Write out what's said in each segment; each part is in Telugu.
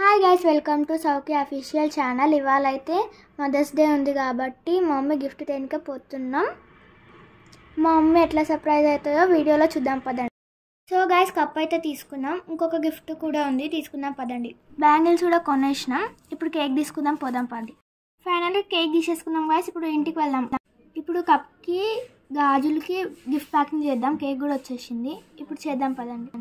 హాయ్ గైస్ వెల్కమ్ టు సౌకి అఫీషియల్ ఛానల్ ఇవాళ అయితే మదర్స్ డే ఉంది కాబట్టి మా మమ్మీ గిఫ్ట్ తేనికే పోతున్నాం మా మమ్మీ ఎట్లా సర్ప్రైజ్ అవుతుందో వీడియోలో చూద్దాం పదండి సో గైస్ కప్ అయితే తీసుకున్నాం ఇంకొక గిఫ్ట్ కూడా ఉంది తీసుకుందాం పదండి బ్యాంగిల్స్ కూడా కొనేసినాం ఇప్పుడు కేక్ తీసుకుందాం పోదాం పదండి ఫైనల్గా కేక్ తీసేసుకుందాం గైస్ ఇప్పుడు ఇంటికి వెళ్దాం ఇప్పుడు కప్కి గాజులకి గిఫ్ట్ ప్యాకింగ్ చేద్దాం కేక్ కూడా వచ్చేసింది ఇప్పుడు చేద్దాం పదండి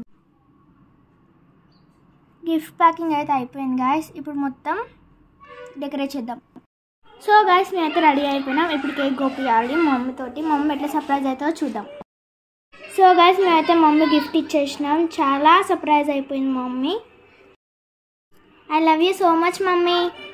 గిఫ్ట్ ప్యాకింగ్ అయితే అయిపోయింది గాయస్ ఇప్పుడు మొత్తం డెకరేట్ చేద్దాం సో గాయస్ మేమైతే రెడీ అయిపోయినాం ఇప్పుడు కేక్ గోపియాలి మా మమ్మీ తోటి మా మమ్మీ ఎట్లా సర్ప్రైజ్ అవుతుందో చూద్దాం సో గాయస్ మేమైతే మమ్మీ గిఫ్ట్ ఇచ్చేసినాం చాలా సర్ప్రైజ్ అయిపోయింది మా mummy I love you so much mummy